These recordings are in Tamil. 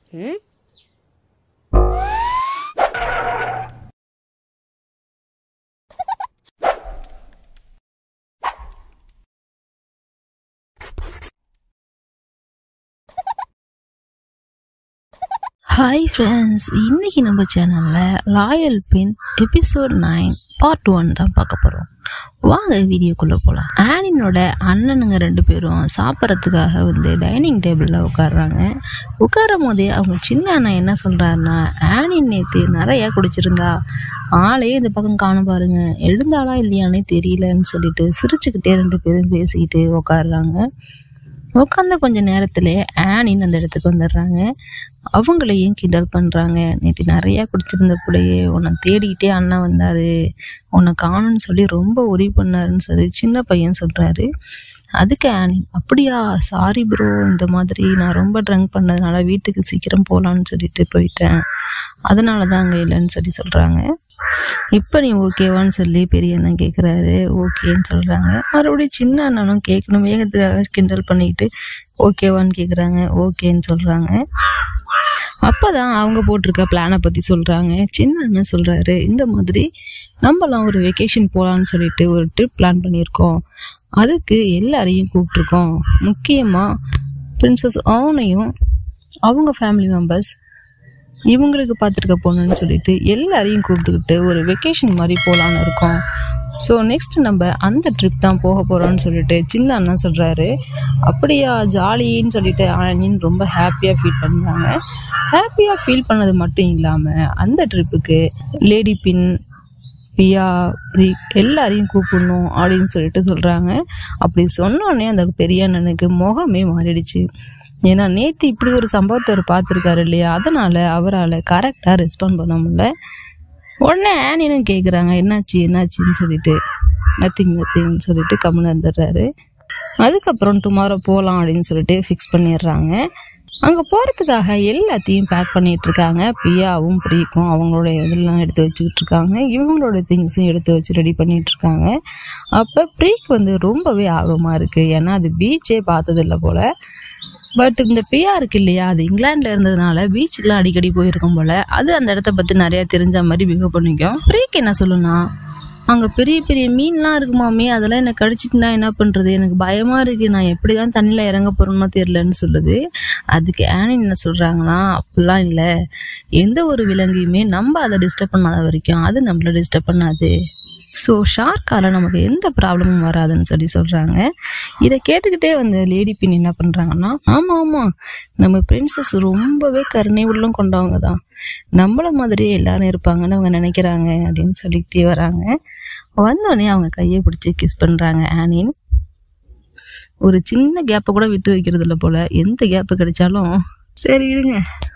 ம் ஹாய் ஃப்ரெண்ட்ஸ் இன்னைக்கு நம்ம சேனலில் லாயல் பின் எபிசோட் நைன் பார்ட் ஒன் தான் பார்க்க போகிறோம் வாங்க வீடியோக்குள்ளே போகலாம் ஆனினோட அண்ணனுங்க ரெண்டு பேரும் சாப்பிட்றதுக்காக வந்து டைனிங் டேபிளில் உட்காடுறாங்க உட்காரும் போதே அவங்க சின்ன அண்ணன் என்ன சொல்கிறாருன்னா ஆனின் நேற்று நிறையா குடிச்சிருந்தா ஆளே இந்த பக்கம் காணும் பாருங்க எழுந்தாளா இல்லையானே தெரியலன்னு சொல்லிட்டு சிரிச்சுக்கிட்டே ரெண்டு பேரும் பேசிக்கிட்டு உட்காடுறாங்க உட்காந்த கொஞ்ச நேரத்திலே ஆனின்னு அந்த இடத்துக்கு வந்துடுறாங்க அவங்களையும் கிண்டல் பண்ணுறாங்க நேற்று நிறையா குடிச்சிருந்த கூடயே உன்னை தேடிக்கிட்டே அண்ணன் வந்தார் உன்னை காணும்னு சொல்லி ரொம்ப உரி பண்ணாருன்னு சொல்லி சின்ன பையன் சொல்கிறாரு அதுக்கு ஆனி அப்படியா சாரி ப்ரோ இந்த மாதிரி நான் ரொம்ப ட்ரங்க் பண்ணதுனால வீட்டுக்கு சீக்கிரம் போகலான்னு சொல்லிட்டு போயிட்டேன் அதனால தான் அங்கே இல்லைன்னு சொல்லி சொல்கிறாங்க இப்போ நீ ஓகேவான்னு சொல்லி பெரிய அண்ணன் கேட்குறாரு ஓகேன்னு சொல்கிறாங்க மறுபடியும் சின்ன அண்ணனும் கேட்கணும் வேகத்துக்காக கிண்டல் பண்ணிக்கிட்டு ஓகேவான்னு கேட்குறாங்க ஓகேன்னு சொல்கிறாங்க அப்பதான் அவங்க போட்டிருக்க பிளானை பற்றி சொல்கிறாங்க சின்ன அண்ணன் சொல்கிறாரு இந்த மாதிரி நம்மலாம் ஒரு வெக்கேஷன் போகலான்னு சொல்லிட்டு ஒரு ட்ரிப் பிளான் பண்ணியிருக்கோம் அதுக்கு எல்லாரையும் கூப்பிட்ருக்கோம் முக்கியமாக பிரின்சஸ் அவனையும் அவங்க ஃபேமிலி மெம்பர்ஸ் இவங்களுக்கு பார்த்துருக்க பொண்ணுன்னு சொல்லிட்டு எல்லாரையும் கூப்பிட்டுக்கிட்டு ஒரு வெக்கேஷன் மாதிரி போகலான்னு இருக்கோம் ஸோ நெக்ஸ்ட் நம்ம அந்த ட்ரிப் தான் போக போகிறோம்னு சொல்லிட்டு சின்ன அண்ணன் சொல்கிறாரு அப்படியா ஜாலின்னு சொல்லிட்டு ஆனின்னு ரொம்ப ஹாப்பியாக ஃபீல் பண்ணுறாங்க ஹாப்பியாக ஃபீல் பண்ணது மட்டும் இல்லாமல் அந்த ட்ரிப்புக்கு லேடி பின் பியா ப்ரீ எல்லாரையும் கூப்பிடணும் அப்படின்னு சொல்லிட்டு சொல்கிறாங்க அப்படி சொன்னோடனே அந்த பெரிய அண்ணனுக்கு முகமே மாறிடுச்சு ஏன்னா நேற்று இப்படி ஒரு சம்பவத்தை அவர் பார்த்துருக்காரு இல்லையா அதனால் அவரால் கரெக்டாக ரெஸ்பாண்ட் பண்ண முடியல உடனே ஆனின்னு கேட்குறாங்க என்னாச்சு என்னாச்சுன்னு சொல்லிட்டு நத்திங் நத்திங்னு சொல்லிட்டு கம்முன்னு வந்துடுறாரு அதுக்கப்புறம் டுமாரோ போகலாம் அப்படின்னு சொல்லிட்டு ஃபிக்ஸ் பண்ணிடுறாங்க அங்கே போகிறதுக்காக எல்லாத்தையும் பேக் பண்ணிட்டு இருக்காங்க பியாவும் ப்ரீக்கும் அவங்களோட இதெல்லாம் எடுத்து வச்சுக்கிட்டு இருக்காங்க இவங்களோட திங்ஸும் எடுத்து வச்சு ரெடி பண்ணிட்டு இருக்காங்க அப்போ ப்ரீக் வந்து ரொம்பவே ஆர்வமாக இருக்குது ஏன்னா அது பீச்சே பார்த்ததில்ல போல் பட் இந்த பியா இருக்கு இல்லையா அது இங்கிலாந்துல இருந்ததுனால பீச்சுக்குலாம் அடிக்கடி போயிருக்கும் போல அது அந்த இடத்த பற்றி நிறையா தெரிஞ்ச மாதிரி பிஹேவ் பண்ணிக்கும் ப்ரீக் என்ன சொல்லுனா அங்கே பெரிய பெரிய மீன்லாம் இருக்குமாமே அதெல்லாம் என்னை கடிச்சிட்டுனா என்ன பண்ணுறது எனக்கு பயமாக இருக்குது நான் எப்படி தான் தண்ணியில் இறங்க போகிறேன்னு தெரியலன்னு சொல்லுது அதுக்கு ஆனின் என்ன சொல்கிறாங்கன்னா அப்படிலாம் இல்லை எந்த ஒரு விலங்கையுமே நம்ம அதை டிஸ்டர்ப் பண்ணாத வரைக்கும் அது நம்மள டிஸ்டர்ப் பண்ணாது ஸோ ஷார்க்கால நமக்கு எந்த ப்ராப்ளமும் வராதுன்னு சொல்லி சொல்கிறாங்க இதை கேட்டுக்கிட்டே வந்து லேடி பின் என்ன பண்ணுறாங்கன்னா ஆமாம் ஆமாம் நம்ம பிரின்சஸ் ரொம்பவே கருணை உள்ளம் கொண்டவங்க தான் நம்மள மாதிரியே எல்லாரும் இருப்பாங்கன்னு அவங்க நினைக்கிறாங்க அப்படின்னு சொல்லிக்கிட்டே வராங்க வந்தோடனே அவங்க கையை பிடிச்சி கிஸ் பண்ணுறாங்க ஆனின் ஒரு சின்ன கேப்பை கூட விட்டு வைக்கிறது இல்லை போல் எந்த கேப்பு கிடைச்சாலும் சரி இருங்க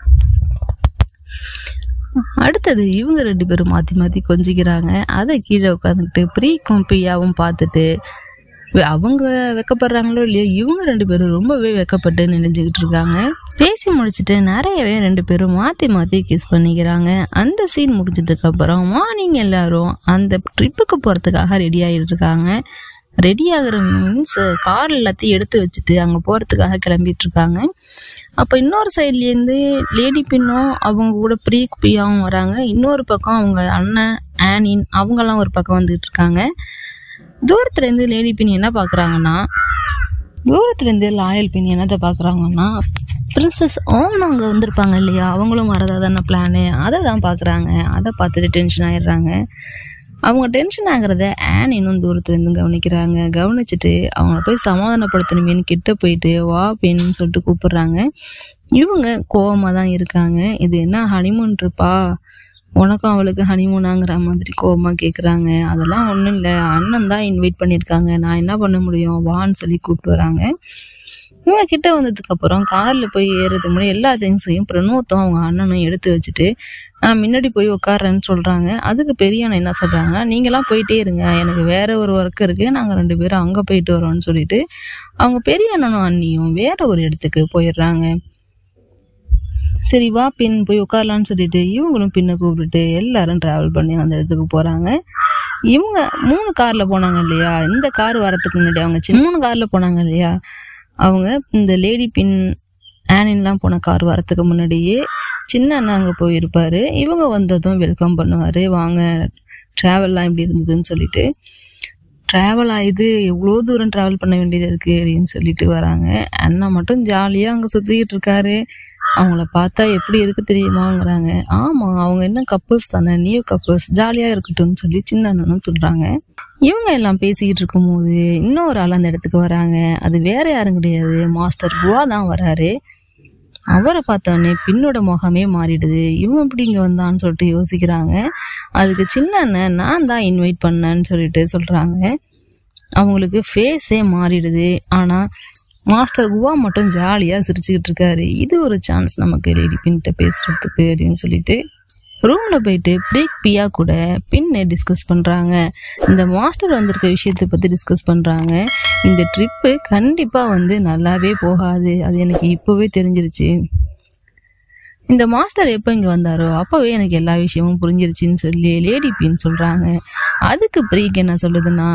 அடுத்தது இவங்க ரெண்டு பேரும் மாற்றி மாற்றி கொஞ்சிக்கிறாங்க அதை கீழே உட்காந்துக்கிட்டு ப்ரீக்கும் பியாவும் பார்த்துட்டு வெ- அவங்க வெக்கப்படுறாங்களோ இல்லையோ இவங்க ரெண்டு பேரும் ரொம்பவே வெக்கப்பட்டு நினைஞ்சுக்கிட்டு இருக்காங்க பேசி முடிச்சுட்டு நிறையவே ரெண்டு பேரும் மாற்றி மாற்றி கிஸ் பண்ணிக்கிறாங்க அந்த சீன் முடிஞ்சதுக்கு அப்புறம் மார்னிங் எல்லாரும் அந்த ட்ரிப்புக்கு போகிறதுக்காக ரெடி ஆகிட்டு இருக்காங்க ரெடி ஆகுற மீன்ஸ் கார் எல்லாத்தையும் எடுத்து வச்சுட்டு அங்கே போகிறதுக்காக கிளம்பிட்டு இருக்காங்க அப்போ இன்னொரு சைட்லேருந்து லேடி பின்னும் அவங்க கூட ப்ரீ பியாவும் வராங்க இன்னொரு பக்கம் அவங்க அண்ணன் ஆனின் அவங்கெல்லாம் ஒரு பக்கம் வந்துட்டு இருக்காங்க தூரத்துலேருந்து லேடி பின் என்ன பார்க்குறாங்கன்னா தூரத்துலேருந்து லாயல் பின் என்னத்தை பார்க்குறாங்கன்னா பிரின்சஸ் ஓன் அங்கே வந்திருப்பாங்க இல்லையா அவங்களும் வரதா தானே பிளானு அதை தான் பார்க்குறாங்க அதை பார்த்துட்டு டென்ஷன் ஆயிடுறாங்க அவங்க டென்ஷன் ஆகுறத ஆன் இன்னும் தூரத்துலேருந்து கவனிக்கிறாங்க கவனிச்சுட்டு அவங்கள போய் சமாதானப்படுத்தணுமேனு கிட்ட போயிட்டு வா பெண்ணுன்னு சொல்லிட்டு கூப்பிடுறாங்க இவங்க கோவமாக தான் இருக்காங்க இது என்ன ஹனிமூன் ட்ரிப்பா உனக்கும் அவளுக்கு ஹனிமூனாங்கிற மாதிரி கோவமாக கேட்குறாங்க அதெல்லாம் ஒன்றும் இல்லை அண்ணன் தான் இன்வைட் பண்ணியிருக்காங்க நான் என்ன பண்ண முடியும் வான்னு சொல்லி கூப்பிட்டு வராங்க இவங்க கிட்ட வந்ததுக்கு அப்புறம் காரில் போய் ஏறுறதுக்கு முன்னாடி எல்லா திங்ஸையும் பிரனோத்தும் அவங்க அண்ணனும் எடுத்து வச்சுட்டு நான் முன்னாடி போய் உட்காரேன்னு சொல்கிறாங்க அதுக்கு பெரிய அண்ணன் என்ன சொல்கிறாங்கன்னா நீங்களாம் போயிட்டே இருங்க எனக்கு வேற ஒரு ஒர்க் இருக்குது நாங்கள் ரெண்டு பேரும் அங்கே போயிட்டு வரோம்னு சொல்லிட்டு அவங்க பெரிய அண்ணனும் அண்ணியும் வேற ஒரு இடத்துக்கு போயிடுறாங்க சரி வா பின் போய் உட்காரலான்னு சொல்லிட்டு இவங்களும் பின்ன கூப்பிட்டுட்டு எல்லாரும் ட்ராவல் பண்ணி அந்த இடத்துக்கு போகிறாங்க இவங்க மூணு காரில் போனாங்க இல்லையா இந்த கார் வரத்துக்கு முன்னாடி அவங்க சின்ன மூணு காரில் போனாங்க இல்லையா அவங்க இந்த லேடி பின் ஆனின்லாம் போன கார் வரத்துக்கு முன்னாடியே சின்ன அண்ணன் அங்கே போயிருப்பாரு இவங்க வந்ததும் வெல்கம் பண்ணுவார் வாங்க ட்ராவல்லாம் எப்படி இருந்ததுன்னு சொல்லிட்டு ட்ராவல் ஆயுது எவ்வளோ தூரம் ட்ராவல் பண்ண வேண்டியது இருக்குது அப்படின்னு சொல்லிட்டு வராங்க அண்ணா மட்டும் ஜாலியாக அங்கே சுற்றிக்கிட்டு இருக்காரு அவங்கள பார்த்தா எப்படி இருக்கு தெரியுமாங்கிறாங்க ஆமாம் அவங்க என்ன கப்பல்ஸ் தானே நியூ கப்பல்ஸ் ஜாலியாக இருக்கட்டும்னு சொல்லி சின்ன அண்ணனும் சொல்கிறாங்க இவங்க எல்லாம் பேசிக்கிட்டு இருக்கும்போது இன்னொரு ஆள் அந்த இடத்துக்கு வராங்க அது வேற யாரும் கிடையாது மாஸ்டர் குவா தான் வராரு அவரை பார்த்தோன்னே பின்னோட முகமே மாறிடுது இவன் எப்படி இங்கே வந்தான்னு சொல்லிட்டு யோசிக்கிறாங்க அதுக்கு சின்ன அண்ணன் நான் தான் இன்வைட் பண்ணேன்னு சொல்லிட்டு சொல்கிறாங்க அவங்களுக்கு ஃபேஸே மாறிடுது ஆனால் மாஸ்டர் குவா மட்டும் ஜாலியாக சிரிச்சுக்கிட்டு இருக்காரு இது ஒரு சான்ஸ் நமக்கு லேடி பின்கிட்ட பேசுறதுக்கு அப்படின்னு சொல்லிட்டு ரூமில் போயிட்டு பிரேக் பியா கூட பின்னை டிஸ்கஸ் பண்ணுறாங்க இந்த மாஸ்டர் வந்திருக்க விஷயத்தை பற்றி டிஸ்கஸ் பண்ணுறாங்க இந்த ட்ரிப்பு கண்டிப்பாக வந்து நல்லாவே போகாது அது எனக்கு இப்போவே தெரிஞ்சிருச்சு இந்த மாஸ்டர் எப்போ இங்கே வந்தாரோ அப்போவே எனக்கு எல்லா விஷயமும் புரிஞ்சிருச்சுன்னு சொல்லி லேடி பின்னு சொல்கிறாங்க அதுக்கு பிரீக் என்ன சொல்லுதுன்னா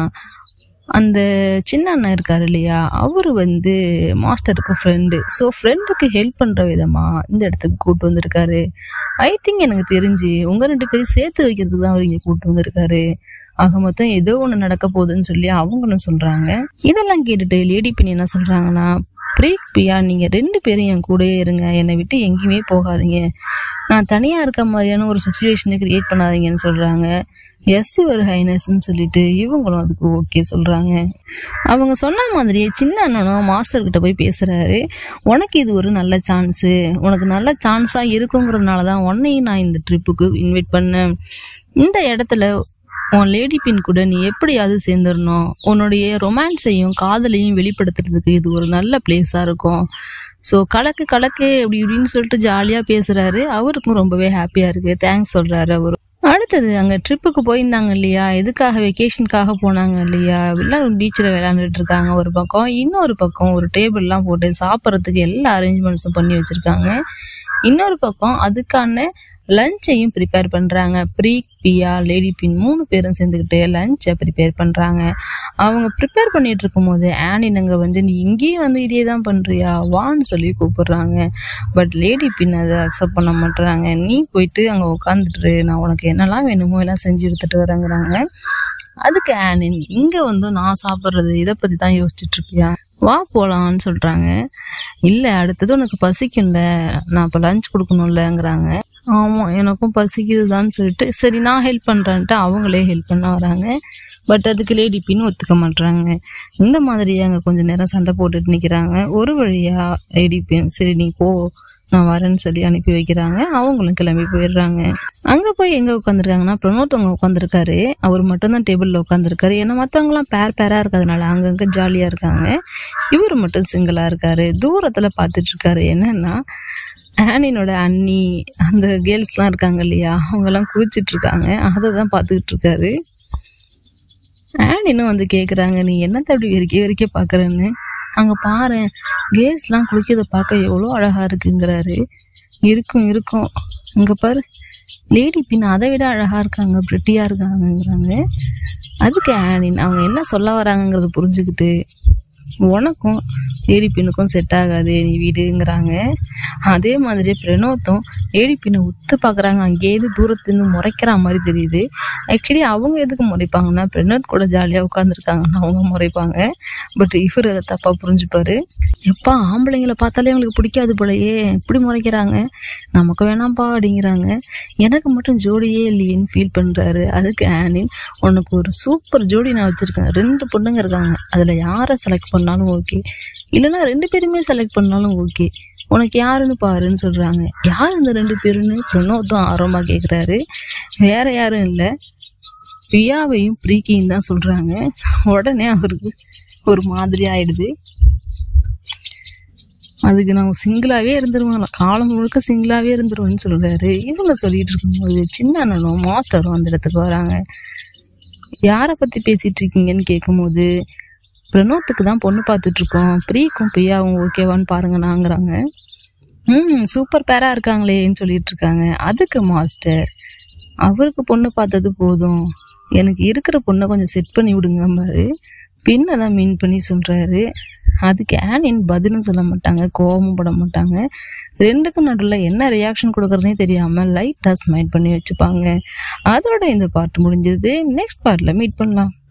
அந்த சின்ன அண்ணன் இருக்காரு இல்லையா அவர் வந்து மாஸ்டருக்கு ஃப்ரெண்டு ஸோ ஃப்ரெண்டுக்கு ஹெல்ப் பண்ணுற விதமாக இந்த இடத்துக்கு கூப்பிட்டு வந்திருக்காரு ஐ திங்க் எனக்கு தெரிஞ்சு உங்கள் ரெண்டு பேரும் சேர்த்து வைக்கிறதுக்கு தான் அவர் இங்கே கூப்பிட்டு வந்திருக்காரு ஆக மொத்தம் ஏதோ ஒன்று நடக்க போகுதுன்னு சொல்லி அவங்களும் சொல்கிறாங்க இதெல்லாம் கேட்டுட்டு லேடி பின் என்ன சொல்கிறாங்கன்னா பிரேக் பியா நீங்கள் ரெண்டு பேரும் என் கூடயே இருங்க என்னை விட்டு எங்கேயுமே போகாதீங்க நான் தனியாக இருக்க மாதிரியான ஒரு சுச்சுவேஷனை கிரியேட் பண்ணாதீங்கன்னு சொல்கிறாங்க எஸ் இவர் ஹைனஸ்ன்னு சொல்லிட்டு இவங்களும் அதுக்கு ஓகே சொல்கிறாங்க அவங்க சொன்ன மாதிரியே சின்ன அண்ணனும் மாஸ்டர் கிட்ட போய் பேசுகிறாரு உனக்கு இது ஒரு நல்ல சான்ஸு உனக்கு நல்ல சான்ஸாக இருக்குங்கிறதுனால தான் உன்னையும் நான் இந்த ட்ரிப்புக்கு இன்வைட் பண்ணேன் இந்த இடத்துல உன் லேடி பின் கூட நீ எப்படியாவது சேர்ந்துடணும் உன்னுடைய ரொமான்ஸையும் காதலையும் வெளிப்படுத்துறதுக்கு இது ஒரு நல்ல பிளேஸாக இருக்கும் ஸோ கலக்கு கலக்கு அப்படி இப்படின்னு சொல்லிட்டு ஜாலியாக பேசுகிறாரு அவருக்கும் ரொம்பவே ஹாப்பியாக இருக்குது தேங்க்ஸ் சொல்கிறாரு அவர் அடுத்தது அங்கே ட்ரிப்புக்கு போயிருந்தாங்க இல்லையா எதுக்காக வெக்கேஷனுக்காக போனாங்க இல்லையா எல்லாம் பீச்சில் விளையாண்டுட்டு இருக்காங்க ஒரு பக்கம் இன்னொரு பக்கம் ஒரு டேபிள்லாம் போட்டு சாப்பிட்றதுக்கு எல்லா அரேஞ்ச்மெண்ட்ஸும் பண்ணி வச்சுருக்காங்க இன்னொரு பக்கம் அதுக்கான லஞ்சையும் ப்ரிப்பேர் பண்ணுறாங்க ப்ரீ பியா லேடி பின் மூணு பேரும் சேர்ந்துக்கிட்டு லஞ்சை ப்ரிப்பேர் பண்ணுறாங்க அவங்க ப்ரிப்பேர் பண்ணிட்டு இருக்கும்போது ஆனினங்க வந்து நீ இங்கேயே வந்து இதே தான் பண்ணுறியா வான்னு சொல்லி கூப்பிடுறாங்க பட் லேடி பின் அதை அக்செப்ட் பண்ண மாட்டுறாங்க நீ போயிட்டு அங்கே உட்காந்துட்டு நான் உனக்கு என்னெல்லாம் வேணுமோ எல்லாம் செஞ்சு எடுத்துகிட்டு வரேங்கிறாங்க அதுக்கு ஆனின் இங்கே வந்து நான் சாப்பிட்றது இதை பற்றி தான் யோசிச்சுட்டு இருப்பியா வா போகலான்னு சொல்கிறாங்க இல்லை அடுத்தது உனக்கு பசிக்கும்ல நான் இப்போ லஞ்ச் கொடுக்கணும்லங்கிறாங்க ஆமாம் எனக்கும் பசிக்குதுதான்னு சொல்லிட்டு சரி நான் ஹெல்ப் பண்ணுறேன்ட்டு அவங்களே ஹெல்ப் பண்ண வராங்க பட் அதுக்கு லேடி பின் ஒத்துக்க மாட்றாங்க இந்த மாதிரி அங்கே கொஞ்சம் நேரம் சண்டை போட்டுட்டு நிற்கிறாங்க ஒரு வழியாக லேடி பின் சரி நீ போ நான் வரேன்னு சொல்லி அனுப்பி வைக்கிறாங்க அவங்களும் கிளம்பி போயிடுறாங்க அங்கே போய் எங்கே உட்காந்துருக்காங்கன்னா ப்ரொனோட் அங்கே உட்காந்துருக்காரு அவர் மட்டும்தான் டேபிளில் உட்காந்துருக்காரு ஏன்னா மற்றவங்களாம் பேர் பேராக இருக்கிறதுனால அங்கங்கே ஜாலியாக இருக்காங்க இவர் மட்டும் சிங்கிளாக இருக்காரு தூரத்தில் பார்த்துட்டு இருக்காரு என்னன்னா ஆனினோட அண்ணி அந்த கேர்ள்ஸ்லாம் இருக்காங்க இல்லையா அவங்கெல்லாம் குளிச்சிட்டு இருக்காங்க அதை தான் பார்த்துக்கிட்டு இருக்காரு ஆனினும் வந்து கேட்குறாங்க நீ என்னத்தை அப்படி வெறிக்க வெறிக்க பார்க்குறேன்னு அங்கே பாரு கேர்ள்ஸ்லாம் குளிக்கிறத பார்க்க எவ்வளோ அழகாக இருக்குங்கிறாரு இருக்கும் இருக்கும் இங்கே பாரு லேடி பின் அதை விட அழகாக இருக்காங்க பிரிட்டியாக இருக்காங்கங்கிறாங்க அதுக்கு ஆனின் அவங்க என்ன சொல்ல வராங்கங்கிறத புரிஞ்சுக்கிட்டு உனக்கும் லேடி பின்னுக்கும் செட் ஆகாது நீ வீடுங்கிறாங்க அதே மாதிரி பிரணோத்தும் லேடி பின்னை உத்து பார்க்குறாங்க அங்கேயிருந்து தூரத்துலேருந்து முறைக்கிற மாதிரி தெரியுது ஆக்சுவலி அவங்க எதுக்கு முறைப்பாங்கன்னா பிரணோத் கூட ஜாலியாக உட்காந்துருக்காங்கன்னா அவங்க முறைப்பாங்க பட் இவர் அதை தப்பாக புரிஞ்சுப்பாரு எப்பா ஆம்பளைங்களை பார்த்தாலே அவங்களுக்கு பிடிக்காது போலயே இப்படி முறைக்கிறாங்க நமக்கு வேணாம்ப்பா அப்படிங்கிறாங்க எனக்கு மட்டும் ஜோடியே இல்லையேன்னு ஃபீல் பண்ணுறாரு அதுக்கு ஆனின் உனக்கு ஒரு சூப்பர் ஜோடி நான் வச்சுருக்கேன் ரெண்டு பொண்ணுங்க இருக்காங்க அதில் யாரை செலக்ட் பண்ணாலும் ஓகே இல்லைன்னா ரெண்டு பேருமே செலக்ட் பண்ணாலும் ஓகே உனக்கு யாருன்னு பாருன்னு சொல்கிறாங்க யார் இந்த ரெண்டு பேருன்னு பிரணோத்தும் ஆர்வமாக கேட்குறாரு வேற யாரும் இல்லை பியாவையும் பிரீக்கியும் தான் சொல்கிறாங்க உடனே அவருக்கு ஒரு மாதிரி ஆயிடுது அதுக்கு நான் சிங்கிளாகவே இருந்துருவாங்களாம் காலம் முழுக்க சிங்கிளாகவே இருந்துருவேன்னு சொல்கிறாரு இவங்க சொல்லிட்டு இருக்கும்போது சின்ன அண்ணனும் மாஸ்டரும் அந்த இடத்துக்கு வராங்க யாரை பற்றி பேசிகிட்டு இருக்கீங்கன்னு கேட்கும்போது பிரணோத்துக்கு தான் பொண்ணு பார்த்துட்டு இருக்கோம் ப்ரீக்கும் பிரியாவும் ஓகேவான்னு பாருங்கண்ணாங்கிறாங்க ம் சூப்பர் பேராக இருக்காங்களேன்னு சொல்லிட்டு இருக்காங்க அதுக்கு மாஸ்டர் அவருக்கு பொண்ணு பார்த்தது போதும் எனக்கு இருக்கிற பொண்ணை கொஞ்சம் செட் பண்ணி விடுங்க பாரு பின்னை தான் மீன் பண்ணி சொல்கிறாரு அதுக்கு ஆனின் பதிலும் சொல்ல மாட்டாங்க கோபமும் பட மாட்டாங்க ரெண்டுக்கும் நடுவில் என்ன ரியாக்ஷன் கொடுக்குறதுனே தெரியாமல் லைட்டாக ஸ்மைல் பண்ணி வச்சுப்பாங்க அதோட இந்த பார்ட் முடிஞ்சது நெக்ஸ்ட் பார்ட்டில் மீட் பண்ணலாம்